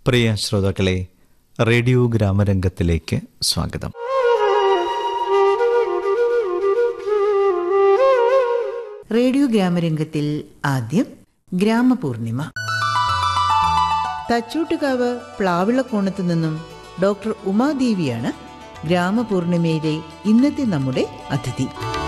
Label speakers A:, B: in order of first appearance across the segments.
A: പ്രിയ ശ്രോതാക്കളെ റേഡിയോ ഗ്രാമരംഗത്തിലേക്ക് സ്വാഗതം
B: റേഡിയോ ഗ്രാമരംഗത്തിൽ ആദ്യം ഗ്രാമപൂർണിമ തച്ചൂട്ടുകാവ് പ്ലാവിളക്കോണത്തു നിന്നും ഡോക്ടർ ഉമാദേവിയാണ് ഗ്രാമപൂർണിമയിലെ ഇന്നത്തെ നമ്മുടെ അതിഥി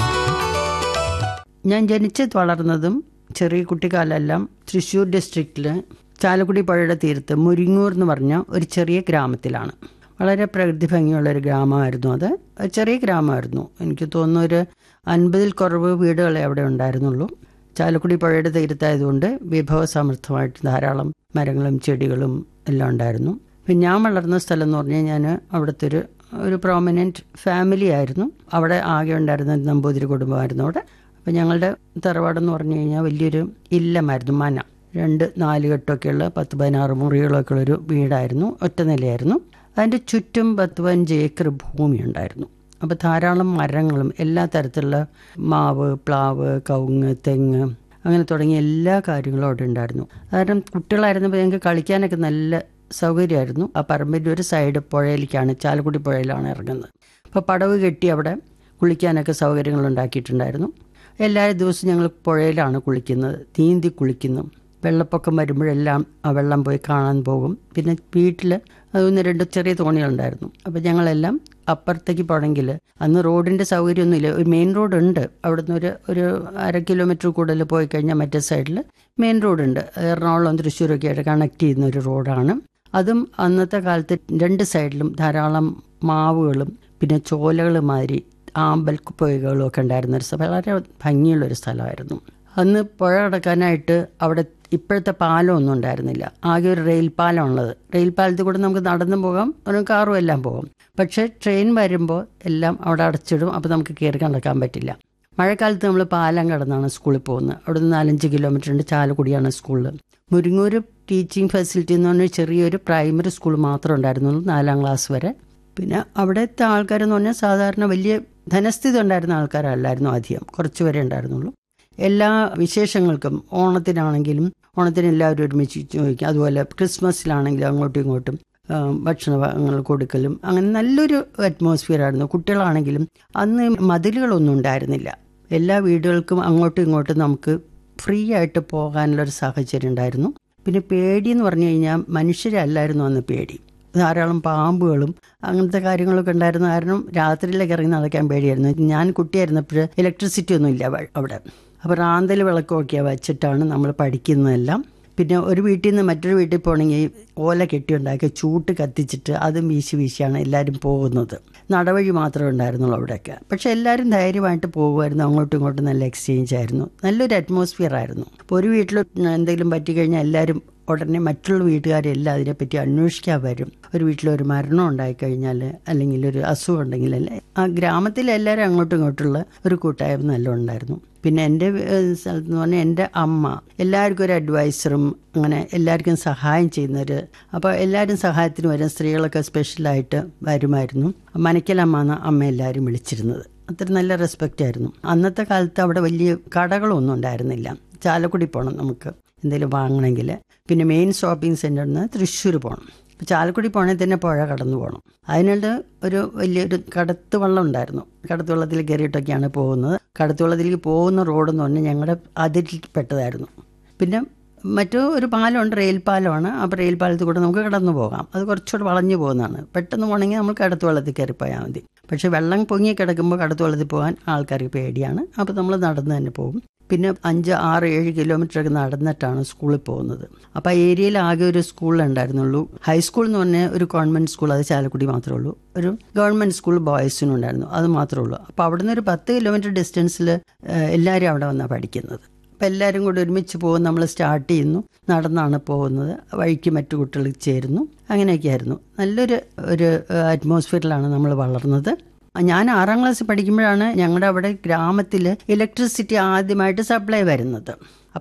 C: ഞാൻ ജനിച്ച് വളർന്നതും ചെറിയ കുട്ടിക്കാലെല്ലാം തൃശ്ശൂർ ഡിസ്ട്രിക്റ്റിൽ ചാലക്കുടി പുഴയുടെ തീരത്ത് മുരിങ്ങൂർ എന്ന് പറഞ്ഞ ഒരു ചെറിയ ഗ്രാമത്തിലാണ് വളരെ പ്രകൃതി ഭംഗിയുള്ള ഒരു ഗ്രാമമായിരുന്നു അത് ഒരു ചെറിയ ഗ്രാമമായിരുന്നു എനിക്ക് തോന്നുന്നു ഒരു അൻപതിൽ കുറവ് വീടുകളെ അവിടെ ഉണ്ടായിരുന്നുള്ളൂ ചാലക്കുടി പുഴയുടെ തീരത്തായതുകൊണ്ട് വിഭവസമൃദ്ധമായിട്ട് ധാരാളം മരങ്ങളും ചെടികളും എല്ലാം ഉണ്ടായിരുന്നു പിന്നെ ഞാൻ വളർന്ന സ്ഥലം എന്ന് പറഞ്ഞാൽ ഞാൻ അവിടുത്തെ ഒരു ഒരു പ്രോമിനൻറ്റ് ഫാമിലി ആയിരുന്നു അവിടെ ആകെ ഉണ്ടായിരുന്ന നമ്പൂതിരി കുടുംബമായിരുന്നു അവിടെ അപ്പം ഞങ്ങളുടെ തറവാടെന്ന് പറഞ്ഞു കഴിഞ്ഞാൽ വലിയൊരു ഇല്ലമായിരുന്നു മന രണ്ട് നാല് കെട്ടൊക്കെയുള്ള പത്ത് പതിനാറ് മുറികളൊക്കെ ഉള്ളൊരു വീടായിരുന്നു ഒറ്റ നിലയായിരുന്നു അതിൻ്റെ ചുറ്റും പത്ത് പതിനഞ്ച് ഏക്കർ ഭൂമി ഉണ്ടായിരുന്നു അപ്പോൾ ധാരാളം മരങ്ങളും എല്ലാ തരത്തിലുള്ള മാവ് പ്ലാവ് കവുങ്ങ് തെങ്ങ് അങ്ങനെ തുടങ്ങിയ എല്ലാ കാര്യങ്ങളും അവിടെ ഉണ്ടായിരുന്നു കാരണം കുട്ടികളായിരുന്നപ്പോൾ ഞങ്ങൾക്ക് കളിക്കാനൊക്കെ നല്ല സൗകര്യമായിരുന്നു ആ പറമ്പിൻ്റെ ഒരു സൈഡ് പുഴയിലേക്കാണ് ചാലക്കുടി പുഴയിലാണ് ഇറങ്ങുന്നത് അപ്പോൾ പടവ് കെട്ടി അവിടെ കുളിക്കാനൊക്കെ സൗകര്യങ്ങൾ ഉണ്ടാക്കിയിട്ടുണ്ടായിരുന്നു എല്ലാ ദിവസവും ഞങ്ങൾ പുഴയിലാണ് കുളിക്കുന്നത് നീന്തി കുളിക്കുന്നു വെള്ളപ്പൊക്കം വരുമ്പോഴെല്ലാം ആ വെള്ളം പോയി കാണാൻ പോകും പിന്നെ വീട്ടിൽ ഒന്ന് രണ്ട് ചെറിയ തോണികളുണ്ടായിരുന്നു അപ്പോൾ ഞങ്ങളെല്ലാം അപ്പുറത്തേക്ക് പോകണമെങ്കിൽ അന്ന് റോഡിൻ്റെ സൗകര്യമൊന്നുമില്ല ഒരു മെയിൻ റോഡ് ഉണ്ട് അവിടുന്ന് ഒരു ഒരു അര കിലോമീറ്റർ കൂടുതൽ പോയി കഴിഞ്ഞാൽ മറ്റേ സൈഡിൽ മെയിൻ റോഡുണ്ട് എറണാകുളം തൃശ്ശൂരൊക്കെ ആയിട്ട് കണക്ട് ചെയ്യുന്ന ഒരു റോഡാണ് അതും അന്നത്തെ കാലത്ത് രണ്ട് സൈഡിലും ധാരാളം മാവുകളും പിന്നെ ചോലകൾ മാതിരി ആമ്പൽ പുഴകളും ഒക്കെ ഉണ്ടായിരുന്ന ഒരു സ്ഥലം വളരെ ഭംഗിയുള്ളൊരു സ്ഥലമായിരുന്നു അന്ന് പുഴ കടക്കാനായിട്ട് അവിടെ ഇപ്പോഴത്തെ പാലമൊന്നും ഉണ്ടായിരുന്നില്ല ആകെ ഒരു റെയിൽ പാലം ഉള്ളത് റെയിൽ പാലത്തിൽ കൂടെ നമുക്ക് നടന്നു പോകാം ഒരു കാറും എല്ലാം പോകാം പക്ഷേ ട്രെയിൻ വരുമ്പോൾ എല്ലാം അവിടെ അടച്ചിടും അപ്പോൾ നമുക്ക് കയറി നടക്കാൻ പറ്റില്ല മഴക്കാലത്ത് നമ്മൾ പാലം കടന്നാണ് സ്കൂളിൽ പോകുന്നത് അവിടെ നിന്ന് നാലഞ്ച് കിലോമീറ്റർ ഉണ്ട് ചാലക്കുടിയാണ് സ്കൂളിൽ മുരിങ്ങൂർ ടീച്ചിങ് ഫെസിലിറ്റി എന്ന് പറഞ്ഞാൽ ചെറിയൊരു പ്രൈമറി സ്കൂൾ മാത്രമേ ഉണ്ടായിരുന്നുള്ളൂ നാലാം ക്ലാസ് വരെ പിന്നെ അവിടുത്തെ ആൾക്കാരെന്ന് പറഞ്ഞാൽ സാധാരണ വലിയ ധനസ്ഥിതി ഉണ്ടായിരുന്ന ആൾക്കാരല്ലായിരുന്നു അധികം കുറച്ച് വരെ ഉണ്ടായിരുന്നുള്ളൂ എല്ലാ വിശേഷങ്ങൾക്കും ഓണത്തിനാണെങ്കിലും ഓണത്തിന് എല്ലാവരും ഒരുമിച്ച് ചോദിക്കും അതുപോലെ ക്രിസ്മസിലാണെങ്കിലും അങ്ങോട്ടും ഇങ്ങോട്ടും ഭക്ഷണങ്ങൾ കൊടുക്കലും അങ്ങനെ നല്ലൊരു അറ്റ്മോസ്ഫിയർ ആയിരുന്നു കുട്ടികളാണെങ്കിലും അന്ന് മതിലുകളൊന്നും ഉണ്ടായിരുന്നില്ല എല്ലാ വീടുകൾക്കും അങ്ങോട്ടും ഇങ്ങോട്ടും നമുക്ക് ഫ്രീ ആയിട്ട് പോകാനുള്ളൊരു സാഹചര്യം ഉണ്ടായിരുന്നു പിന്നെ പേടി എന്ന് പറഞ്ഞു കഴിഞ്ഞാൽ മനുഷ്യരല്ലായിരുന്നു അന്ന് പേടി ധാരാളം പാമ്പുകളും അങ്ങനത്തെ കാര്യങ്ങളൊക്കെ ഉണ്ടായിരുന്ന കാരണം രാത്രിയിലേക്ക് ഇറങ്ങി നടക്കാൻ പേടിയായിരുന്നു ഞാൻ കുട്ടിയായിരുന്നപ്പോൾ ഇലക്ട്രിസിറ്റി ഒന്നും ഇല്ല അവിടെ അപ്പോൾ റാന്തൽ വിളക്കൊക്കെയാണ് വെച്ചിട്ടാണ് നമ്മൾ പഠിക്കുന്നതെല്ലാം പിന്നെ ഒരു വീട്ടിൽ നിന്ന് മറ്റൊരു വീട്ടിൽ പോകണമെങ്കിൽ ഓല കെട്ടിയുണ്ടാക്കി ചൂട്ട് കത്തിച്ചിട്ട് അതും വീശി വീശിയാണ് എല്ലാവരും പോകുന്നത് നടവഴി മാത്രമേ ഉണ്ടായിരുന്നുള്ളൂ അവിടെയൊക്കെ പക്ഷെ എല്ലാവരും ധൈര്യമായിട്ട് പോകുമായിരുന്നു അങ്ങോട്ടും ഇങ്ങോട്ടും നല്ല എക്സ്ചേഞ്ച് ആയിരുന്നു നല്ലൊരു അറ്റ്മോസ്ഫിയർ ആയിരുന്നു അപ്പോൾ ഒരു വീട്ടിൽ എന്തെങ്കിലും പറ്റിക്കഴിഞ്ഞാൽ എല്ലാവരും ഉടനെ മറ്റുള്ള വീട്ടുകാരെല്ലാം അതിനെപ്പറ്റി അന്വേഷിക്കാൻ വരും ഒരു വീട്ടിൽ ഒരു മരണം ഉണ്ടായിക്കഴിഞ്ഞാൽ അല്ലെങ്കിൽ ഒരു അസുഖം ഉണ്ടെങ്കിൽ അല്ലേ ആ ഗ്രാമത്തിലെ എല്ലാവരും അങ്ങോട്ടും ഇങ്ങോട്ടുള്ള ഒരു കൂട്ടായ്മ നല്ല ഉണ്ടായിരുന്നു പിന്നെ എൻ്റെ സ്ഥലത്ത് എന്ന് പറഞ്ഞാൽ എൻ്റെ അമ്മ എല്ലാവർക്കും ഒരു അഡ്വൈസറും അങ്ങനെ എല്ലാവർക്കും സഹായം ചെയ്യുന്നവർ അപ്പോൾ എല്ലാവരും സഹായത്തിന് വരും സ്ത്രീകളൊക്കെ സ്പെഷ്യലായിട്ട് വരുമായിരുന്നു മനക്കലമ്മ എന്ന അമ്മ എല്ലാവരും വിളിച്ചിരുന്നത് അത്ര നല്ല റെസ്പെക്റ്റ് ആയിരുന്നു അന്നത്തെ കാലത്ത് അവിടെ വലിയ കടകളൊന്നും ഉണ്ടായിരുന്നില്ല ചാലക്കുടി പോകണം നമുക്ക് എന്തെങ്കിലും വാങ്ങണമെങ്കിൽ പിന്നെ മെയിൻ ഷോപ്പിംഗ് സെൻറ്ററിൽ നിന്ന് തൃശ്ശൂർ പോകണം അപ്പോൾ ചാലക്കുടി പോകണമെങ്കിൽ തന്നെ പുഴ കടന്നു പോകണം അതിനായിട്ട് ഒരു വലിയൊരു കടത്ത് വെള്ളം ഉണ്ടായിരുന്നു കടത്ത് വെള്ളത്തിൽ കയറിയിട്ടൊക്കെയാണ് പോകുന്നത് കടത്ത് വെള്ളത്തിലേക്ക് പോകുന്ന റോഡെന്ന് പറഞ്ഞാൽ ഞങ്ങളുടെ അതിൽപ്പെട്ടതായിരുന്നു പിന്നെ മറ്റു ഒരു പാലമുണ്ട് റെയിൽ പാലമാണ് അപ്പോൾ റെയിൽ പാലത്തിൽ കൂടെ നമുക്ക് കടന്നു പോകാം അത് കുറച്ചുകൂടെ വളഞ്ഞു പോകുന്നതാണ് പെട്ടെന്ന് പോകണമെങ്കിൽ നമ്മൾ കടത്ത് വെള്ളത്തിൽ കയറി പോയാൽ മതി പക്ഷേ വെള്ളം പൊങ്ങി കിടക്കുമ്പോൾ കടത്ത് വെള്ളത്തിൽ പോകാൻ ആൾക്കാർക്ക് പേടിയാണ് അപ്പോൾ നമ്മൾ നടന്ന് തന്നെ പോകും പിന്നെ അഞ്ച് ആറ് ഏഴ് കിലോമീറ്റർ ഒക്കെ നടന്നിട്ടാണ് സ്കൂളിൽ പോകുന്നത് അപ്പോൾ ആ ഏരിയയിൽ ആകെ ഒരു സ്കൂളുണ്ടായിരുന്നുള്ളൂ ഹൈസ്കൂൾ എന്ന് പറഞ്ഞാൽ ഒരു ഗവൺമെൻറ് സ്കൂൾ അത് ചാലക്കുടി മാത്രമേ ഉള്ളൂ ഒരു ഗവൺമെൻറ് സ്കൂൾ ബോയ്സിനും ഉണ്ടായിരുന്നു അത് മാത്രമേ ഉള്ളൂ അപ്പോൾ അവിടുന്ന് ഒരു പത്ത് കിലോമീറ്റർ ഡിസ്റ്റൻസിൽ എല്ലാവരും അവിടെ വന്നാണ് പഠിക്കുന്നത് അപ്പോൾ എല്ലാവരും കൂടി ഒരുമിച്ച് പോകും നമ്മൾ സ്റ്റാർട്ട് ചെയ്യുന്നു നടന്നാണ് പോകുന്നത് വഴിക്ക് മറ്റു കുട്ടികൾ ചേരുന്നു അങ്ങനെയൊക്കെയായിരുന്നു നല്ലൊരു ഒരു അറ്റ്മോസ്ഫിയറിലാണ് നമ്മൾ വളർന്നത് ഞാൻ ആറാം ക്ലാസ്സിൽ പഠിക്കുമ്പോഴാണ് ഞങ്ങളുടെ അവിടെ ഗ്രാമത്തിൽ ഇലക്ട്രിസിറ്റി ആദ്യമായിട്ട് സപ്ലൈ വരുന്നത്